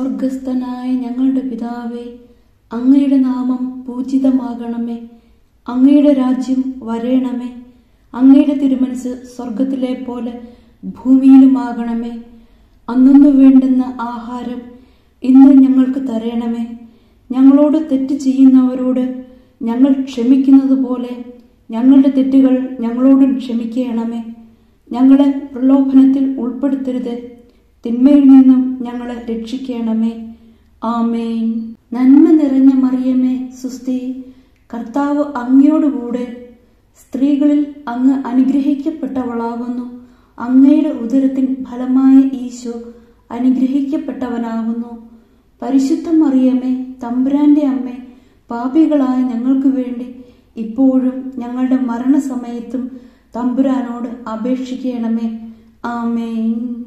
സ്വർഗസ്ഥനായ ഞങ്ങളുടെ പിതാവേ അങ്ങയുടെ നാമം പൂജിതമാകണമേ അങ്ങയുടെ രാജ്യം വരേണമേ അങ്ങയുടെ തിരുമനസ് സ്വർഗത്തിലെ പോലെ ഭൂമിയിലുമാകണമേ അന്നു വേണ്ടുന്ന ആഹാരം ഇന്ന് ഞങ്ങൾക്ക് തരണമേ ഞങ്ങളോട് തെറ്റ് ചെയ്യുന്നവരോട് ഞങ്ങൾ ക്ഷമിക്കുന്നത് പോലെ ഞങ്ങളുടെ തെറ്റുകൾ ഞങ്ങളോടും ക്ഷമിക്കണമേ ഞങ്ങളെ പ്രലോഭനത്തിൽ ഉൾപ്പെടുത്തരുത് തിന്മയിൽ നിന്നും ഞങ്ങളെ രക്ഷിക്കണമേ ആമേൻ നന്മ നിറഞ്ഞ മറിയമേ സുസ്തി കർത്താവ് അങ്ങയോടുകൂടെ സ്ത്രീകളിൽ അങ്ങ് അനുഗ്രഹിക്കപ്പെട്ടവളാകുന്നു അങ്ങയുടെ ഉദരത്തിൻ ഫലമായ ഈശോ അനുഗ്രഹിക്കപ്പെട്ടവനാകുന്നു പരിശുദ്ധ മറിയമേ തമ്പുരാന്റെ അമ്മേ പാപികളായ ഞങ്ങൾക്ക് വേണ്ടി ഇപ്പോഴും ഞങ്ങളുടെ മരണസമയത്തും തമ്പുരാനോട് അപേക്ഷിക്കണമേ ആമേൻ